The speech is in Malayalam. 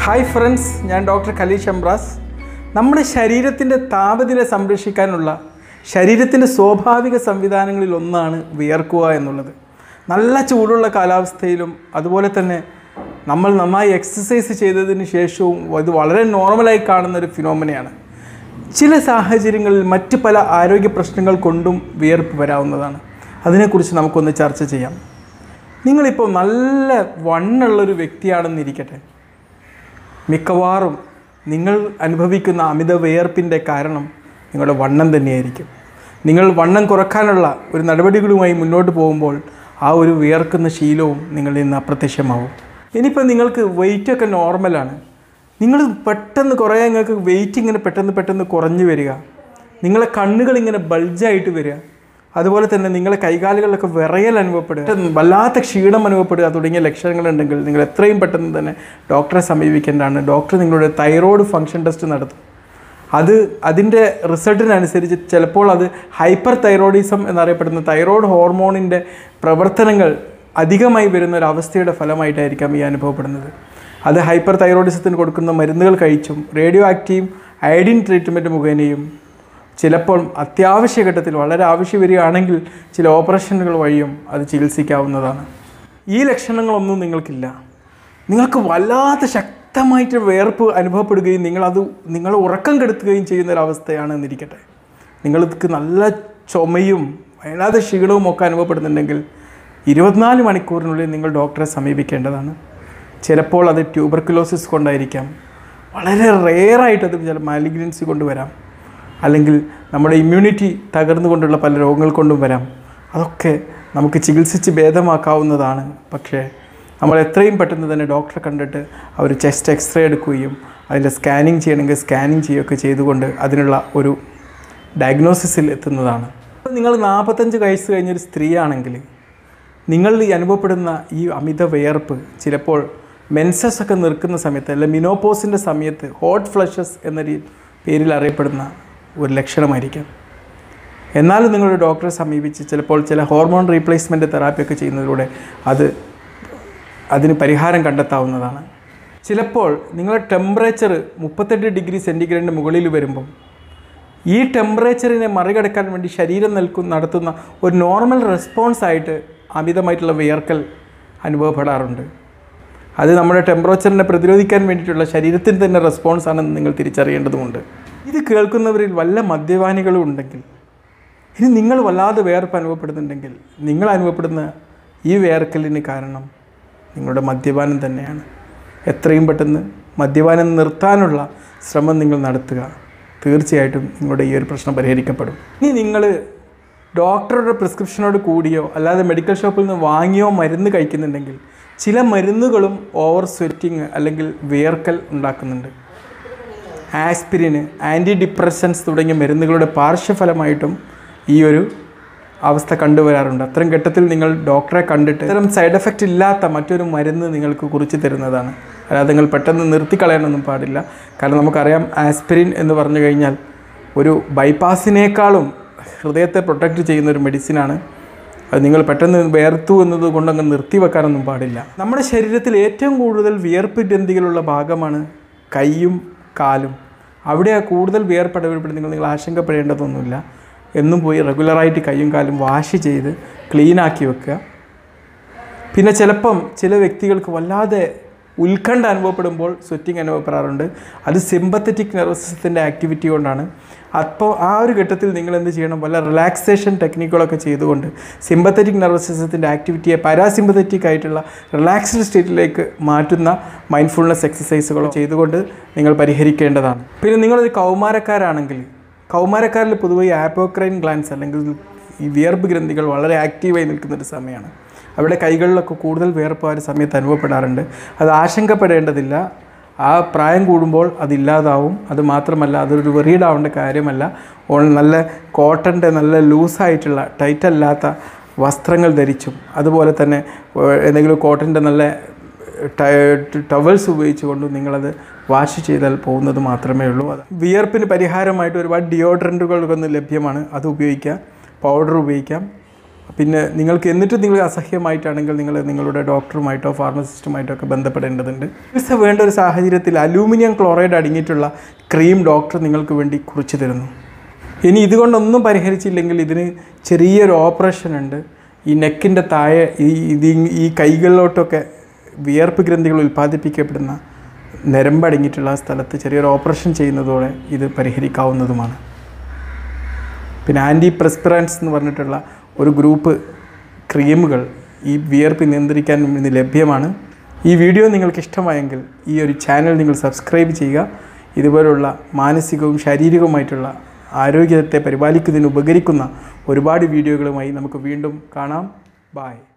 ഹായ് ഫ്രണ്ട്സ് ഞാൻ ഡോക്ടർ ഖലീഷ് അംബ്രാസ് നമ്മുടെ ശരീരത്തിൻ്റെ താപനില സംരക്ഷിക്കാനുള്ള ശരീരത്തിൻ്റെ സ്വാഭാവിക സംവിധാനങ്ങളിൽ ഒന്നാണ് വിയർക്കുക എന്നുള്ളത് നല്ല ചൂടുള്ള കാലാവസ്ഥയിലും അതുപോലെ തന്നെ നമ്മൾ നന്നായി എക്സസൈസ് ചെയ്തതിന് ശേഷവും ഇത് വളരെ നോർമലായി കാണുന്ന ഒരു ഫിനോമിനയാണ് ചില സാഹചര്യങ്ങളിൽ മറ്റ് പല ആരോഗ്യ പ്രശ്നങ്ങൾ കൊണ്ടും വിയർപ്പ് വരാവുന്നതാണ് അതിനെക്കുറിച്ച് നമുക്കൊന്ന് ചർച്ച ചെയ്യാം നിങ്ങളിപ്പോൾ നല്ല വണ്ണുള്ളൊരു വ്യക്തിയാണെന്നിരിക്കട്ടെ മിക്കവാറും നിങ്ങൾ അനുഭവിക്കുന്ന അമിത വിയർപ്പിൻ്റെ കാരണം നിങ്ങളുടെ വണ്ണം തന്നെയായിരിക്കും നിങ്ങൾ വണ്ണം കുറക്കാനുള്ള ഒരു നടപടികളുമായി മുന്നോട്ട് പോകുമ്പോൾ ആ ഒരു വിയർക്കുന്ന ശീലവും നിങ്ങളിൽ നിന്ന് അപ്രത്യക്ഷമാവും ഇനിയിപ്പോൾ നിങ്ങൾക്ക് വെയിറ്റൊക്കെ നോർമലാണ് നിങ്ങൾ പെട്ടെന്ന് കുറേ നിങ്ങൾക്ക് വെയിറ്റ് ഇങ്ങനെ പെട്ടെന്ന് പെട്ടെന്ന് കുറഞ്ഞു വരിക നിങ്ങളെ കണ്ണുകൾ ഇങ്ങനെ ബൾജായിട്ട് വരിക അതുപോലെ തന്നെ നിങ്ങളെ കൈകാലുകളിലൊക്കെ വിറയൽ അനുഭവപ്പെടുക വല്ലാത്ത ക്ഷീണം അനുഭവപ്പെടുക തുടങ്ങിയ ലക്ഷണങ്ങളുണ്ടെങ്കിൽ നിങ്ങൾ എത്രയും പെട്ടെന്ന് തന്നെ ഡോക്ടറെ സമീപിക്കേണ്ടതാണ് ഡോക്ടർ നിങ്ങളുടെ തൈറോയ്ഡ് ഫങ്ഷൻ ടെസ്റ്റ് നടത്തും അത് അതിൻ്റെ റിസൾട്ടിനനുസരിച്ച് ചിലപ്പോൾ അത് ഹൈപ്പർ തൈറോയിഡിസം എന്നറിയപ്പെടുന്ന തൈറോയ്ഡ് ഹോർമോണിൻ്റെ പ്രവർത്തനങ്ങൾ അധികമായി വരുന്ന ഒരു അവസ്ഥയുടെ ഫലമായിട്ടായിരിക്കാം ഈ അനുഭവപ്പെടുന്നത് അത് ഹൈപ്പർ തൈറോയിഡിസത്തിന് കൊടുക്കുന്ന മരുന്നുകൾ കഴിച്ചും റേഡിയോ ആക്റ്റീവ് അയഡിൻ ട്രീറ്റ്മെൻറ്റ് മുഖേനയും ചിലപ്പോൾ അത്യാവശ്യ ഘട്ടത്തിൽ വളരെ ആവശ്യം വരികയാണെങ്കിൽ ചില ഓപ്പറേഷനുകൾ വഴിയും അത് ചികിത്സിക്കാവുന്നതാണ് ഈ ലക്ഷണങ്ങളൊന്നും നിങ്ങൾക്കില്ല നിങ്ങൾക്ക് വല്ലാത്ത ശക്തമായിട്ട് വേർപ്പ് അനുഭവപ്പെടുകയും നിങ്ങളത് നിങ്ങൾ ഉറക്കം കെടുത്തുകയും ചെയ്യുന്ന ഒരവസ്ഥയാണ് എന്നിരിക്കട്ടെ നിങ്ങൾക്ക് നല്ല ചുമയും വല്ലാതെ ക്ഷീണവും ഒക്കെ അനുഭവപ്പെടുന്നുണ്ടെങ്കിൽ ഇരുപത്തിനാല് മണിക്കൂറിനുള്ളിൽ നിങ്ങൾ ഡോക്ടറെ സമീപിക്കേണ്ടതാണ് ചിലപ്പോൾ അത് ട്യൂബർക്കുലോസിസ് കൊണ്ടായിരിക്കാം വളരെ റെയറായിട്ട് അത് ചില മാലിഗ്നൻസി കൊണ്ടുവരാം അല്ലെങ്കിൽ നമ്മുടെ ഇമ്മ്യൂണിറ്റി തകർന്നുകൊണ്ടുള്ള പല രോഗങ്ങൾ കൊണ്ടും വരാം അതൊക്കെ നമുക്ക് ചികിത്സിച്ച് ഭേദമാക്കാവുന്നതാണ് പക്ഷേ നമ്മൾ എത്രയും പെട്ടെന്ന് തന്നെ ഡോക്ടറെ കണ്ടിട്ട് അവർ ചെസ്റ്റ് എക്സ്റേ എടുക്കുകയും അതിൻ്റെ സ്കാനിങ് ചെയ്യണമെങ്കിൽ സ്കാനിങ് ചെയ്യുകയൊക്കെ ചെയ്തുകൊണ്ട് അതിനുള്ള ഒരു ഡയഗ്നോസിസിൽ എത്തുന്നതാണ് നിങ്ങൾ നാൽപ്പത്തഞ്ച് വയസ്സ് കഴിഞ്ഞൊരു സ്ത്രീയാണെങ്കിൽ നിങ്ങൾ ഈ അനുഭവപ്പെടുന്ന ഈ അമിത വിയർപ്പ് ചിലപ്പോൾ മെൻസസ് ഒക്കെ നിൽക്കുന്ന സമയത്ത് അല്ലെ മിനോപോസിൻ്റെ സമയത്ത് ഹോട്ട് ഫ്ലഷസ് എന്ന രീ പേരിൽ അറിയപ്പെടുന്ന ഒരു ലക്ഷണമായിരിക്കാം എന്നാലും നിങ്ങളുടെ ഡോക്ടറെ സമീപിച്ച് ചിലപ്പോൾ ചില ഹോർമോൺ റീപ്ലേസ്മെൻറ്റ് തെറാപ്പിയൊക്കെ ചെയ്യുന്നതിലൂടെ അത് അതിന് പരിഹാരം കണ്ടെത്താവുന്നതാണ് ചിലപ്പോൾ നിങ്ങളുടെ ടെമ്പറേച്ചർ മുപ്പത്തെട്ട് ഡിഗ്രി സെൻറ്റിഗ്രേഡിന് മുകളിൽ വരുമ്പം ഈ ടെമ്പറേച്ചറിനെ മറികടക്കാൻ വേണ്ടി ശരീരം നൽകുന്ന നടത്തുന്ന ഒരു നോർമൽ റെസ്പോൺസ് ആയിട്ട് അമിതമായിട്ടുള്ള വിയർക്കൽ അനുഭവപ്പെടാറുണ്ട് അത് നമ്മുടെ ടെമ്പറേച്ചറിനെ പ്രതിരോധിക്കാൻ വേണ്ടിയിട്ടുള്ള ശരീരത്തിന് തന്നെ റെസ്പോൺസ് ആണെന്ന് നിങ്ങൾ തിരിച്ചറിയേണ്ടതുണ്ട് ഇത് കേൾക്കുന്നവരിൽ വല്ല മദ്യപാനികളും ഉണ്ടെങ്കിൽ ഇനി നിങ്ങൾ വല്ലാതെ വേർപ്പ് അനുഭവപ്പെടുന്നുണ്ടെങ്കിൽ നിങ്ങൾ അനുഭവപ്പെടുന്ന ഈ വേർക്കലിന് കാരണം നിങ്ങളുടെ മദ്യപാനം തന്നെയാണ് എത്രയും പെട്ടെന്ന് മദ്യപാനം നിർത്താനുള്ള ശ്രമം നിങ്ങൾ നടത്തുക തീർച്ചയായിട്ടും നിങ്ങളുടെ ഈ ഒരു പ്രശ്നം പരിഹരിക്കപ്പെടും ഇനി നിങ്ങൾ ഡോക്ടറുടെ പ്രിസ്ക്രിപ്ഷനോട് കൂടിയോ അല്ലാതെ മെഡിക്കൽ ഷോപ്പിൽ നിന്ന് വാങ്ങിയോ മരുന്ന് കഴിക്കുന്നുണ്ടെങ്കിൽ ചില മരുന്നുകളും ഓവർ സ്വെറ്റിങ് അല്ലെങ്കിൽ വിയർക്കൽ ഉണ്ടാക്കുന്നുണ്ട് ആസ്പിരിന് ആൻറ്റി ഡിപ്രഷൻസ് തുടങ്ങിയ മരുന്നുകളുടെ പാർശ്വഫലമായിട്ടും ഈ ഒരു അവസ്ഥ കണ്ടുവരാറുണ്ട് അത്തരം ഘട്ടത്തിൽ നിങ്ങൾ ഡോക്ടറെ കണ്ടിട്ട് ഇത്തരം സൈഡ് എഫക്റ്റ് ഇല്ലാത്ത മറ്റൊരു മരുന്ന് നിങ്ങൾക്ക് കുറിച്ച് തരുന്നതാണ് അല്ലാതെ നിങ്ങൾ പെട്ടെന്ന് നിർത്തിക്കളയാനൊന്നും പാടില്ല കാരണം നമുക്കറിയാം ആസ്പിരിൻ എന്ന് പറഞ്ഞു കഴിഞ്ഞാൽ ഒരു ബൈപ്പാസിനേക്കാളും ഹൃദയത്തെ പ്രൊട്ടക്റ്റ് ചെയ്യുന്ന ഒരു മെഡിസിനാണ് അത് നിങ്ങൾ പെട്ടെന്ന് വേർത്തു എന്നത് കൊണ്ട് അങ്ങ് നിർത്തിവെക്കാനൊന്നും പാടില്ല നമ്മുടെ ശരീരത്തിൽ ഏറ്റവും കൂടുതൽ വിയർപ്പ് ഗ്രന്ഥികളുള്ള ഭാഗമാണ് കൈയും കാലും അവിടെ കൂടുതൽ വിയർപ്പ് ഇടപെടപ്പെടുന്നെങ്കിൽ നിങ്ങൾ ആശങ്കപ്പെടേണ്ടതൊന്നുമില്ല എന്നും പോയി റെഗുലറായിട്ട് കൈയും കാലും വാഷ് ചെയ്ത് ക്ലീനാക്കി വെക്കുക പിന്നെ ചിലപ്പം ചില വ്യക്തികൾക്ക് വല്ലാതെ ഉത്കണ്ഠ അനുഭവപ്പെടുമ്പോൾ സ്വെറ്റിംഗ് അനുഭവപ്പെടാറുണ്ട് അത് സിമ്പത്തറ്റിക് നെർവസ് സിസ്റ്റത്തിൻ്റെ ആക്ടിവിറ്റി കൊണ്ടാണ് അപ്പോൾ ആ ഒരു ഘട്ടത്തിൽ നിങ്ങൾ എന്ത് ചെയ്യണം വല്ല റിലാക്സേഷൻ ടെക്നിക്കുകളൊക്കെ ചെയ്തുകൊണ്ട് സിമ്പത്തറ്റിക് നെർവസ് സിസ്റ്റത്തിൻ്റെ ആക്ടിവിറ്റിയെ പാരാസിമ്പത്തറ്റിക് ആയിട്ടുള്ള റിലാക്സ്ഡ് സ്റ്റേറ്റിലേക്ക് മാറ്റുന്ന മൈൻഡ്ഫുൾനെസ് എക്സസൈസുകളോ ചെയ്തുകൊണ്ട് നിങ്ങൾ പരിഹരിക്കേണ്ടതാണ് പിന്നെ നിങ്ങളൊരു കൗമാരക്കാരാണെങ്കിൽ കൗമാരക്കാരിൽ പൊതുവെ ആപ്പോക്രൈൻ ഗ്ലാൻസ് അല്ലെങ്കിൽ ഈ വിയർപ്പ് ഗ്രന്ഥികൾ വളരെ ആക്റ്റീവായി നിൽക്കുന്നൊരു സമയമാണ് അവിടെ കൈകളിലൊക്കെ കൂടുതൽ വിയർപ്പ് ആ ഒരു സമയത്ത് അനുഭവപ്പെടാറുണ്ട് അത് ആശങ്കപ്പെടേണ്ടതില്ല ആ പ്രായം കൂടുമ്പോൾ അതില്ലാതാവും അത് മാത്രമല്ല അതൊരു വെറീഡാവേണ്ട കാര്യമല്ല ഓൺ നല്ല കോട്ടൻ്റെ നല്ല ലൂസായിട്ടുള്ള ടൈറ്റ് അല്ലാത്ത വസ്ത്രങ്ങൾ ധരിച്ചും അതുപോലെ തന്നെ ഏഹ്, എന്തെങ്കിലും കോട്ടൻ്റെ നല്ല ടവൽസ് ഉപയോഗിച്ചുകൊണ്ടും നിങ്ങളത് വാഷ് ചെയ്താൽ പോകുന്നത് മാത്രമേ ഉള്ളൂ അത് വിയർപ്പിന് പരിഹാരമായിട്ട് ഒരുപാട് ഡിയോഡ്രൻറ്റുകളൊക്കെ ഒന്ന് ലഭ്യമാണ് അത് ഉപയോഗിക്കാം പൗഡർ ഉപയോഗിക്കാം പിന്നെ നിങ്ങൾക്ക് എന്നിട്ട് നിങ്ങൾ അസഹ്യമായിട്ടാണെങ്കിൽ നിങ്ങൾ നിങ്ങളുടെ ഡോക്ടറുമായിട്ടോ ഫാർമസിസ്റ്റുമായിട്ടോ ഒക്കെ ബന്ധപ്പെടേണ്ടതുണ്ട് ചികിത്സ വേണ്ട ഒരു സാഹചര്യത്തിൽ അലൂമിനിയം ക്ലോറൈഡ് അടങ്ങിയിട്ടുള്ള ക്രീം ഡോക്ടർ നിങ്ങൾക്ക് വേണ്ടി കുറിച്ച് തരുന്നു ഇനി ഇതുകൊണ്ടൊന്നും പരിഹരിച്ചില്ലെങ്കിൽ ഇതിന് ചെറിയൊരു ഓപ്പറേഷൻ ഉണ്ട് ഈ നെക്കിൻ്റെ താഴെ ഈ ഇത് ഈ കൈകളിലോട്ടൊക്കെ വിയർപ്പ് ഗ്രന്ഥികൾ ഉൽപ്പാദിപ്പിക്കപ്പെടുന്ന നരമ്പടങ്ങിയിട്ടുള്ള ആ സ്ഥലത്ത് ചെറിയൊരു ഓപ്പറേഷൻ ചെയ്യുന്നതോടെ ഇത് പരിഹരിക്കാവുന്നതുമാണ് പിന്നെ ആൻറ്റി പ്രസ്പിറൻസ് എന്ന് പറഞ്ഞിട്ടുള്ള ഒരു ഗ്രൂപ്പ് ക്രീമുകൾ ഈ വിയർപ്പ് നിയന്ത്രിക്കാൻ ഇന്ന് ലഭ്യമാണ് ഈ വീഡിയോ നിങ്ങൾക്ക് ഇഷ്ടമായെങ്കിൽ ഈ ഒരു ചാനൽ നിങ്ങൾ സബ്സ്ക്രൈബ് ചെയ്യുക ഇതുപോലുള്ള മാനസികവും ശാരീരികവുമായിട്ടുള്ള ആരോഗ്യത്തെ പരിപാലിക്കുന്നതിന് ഉപകരിക്കുന്ന ഒരുപാട് വീഡിയോകളുമായി നമുക്ക് വീണ്ടും കാണാം ബായ്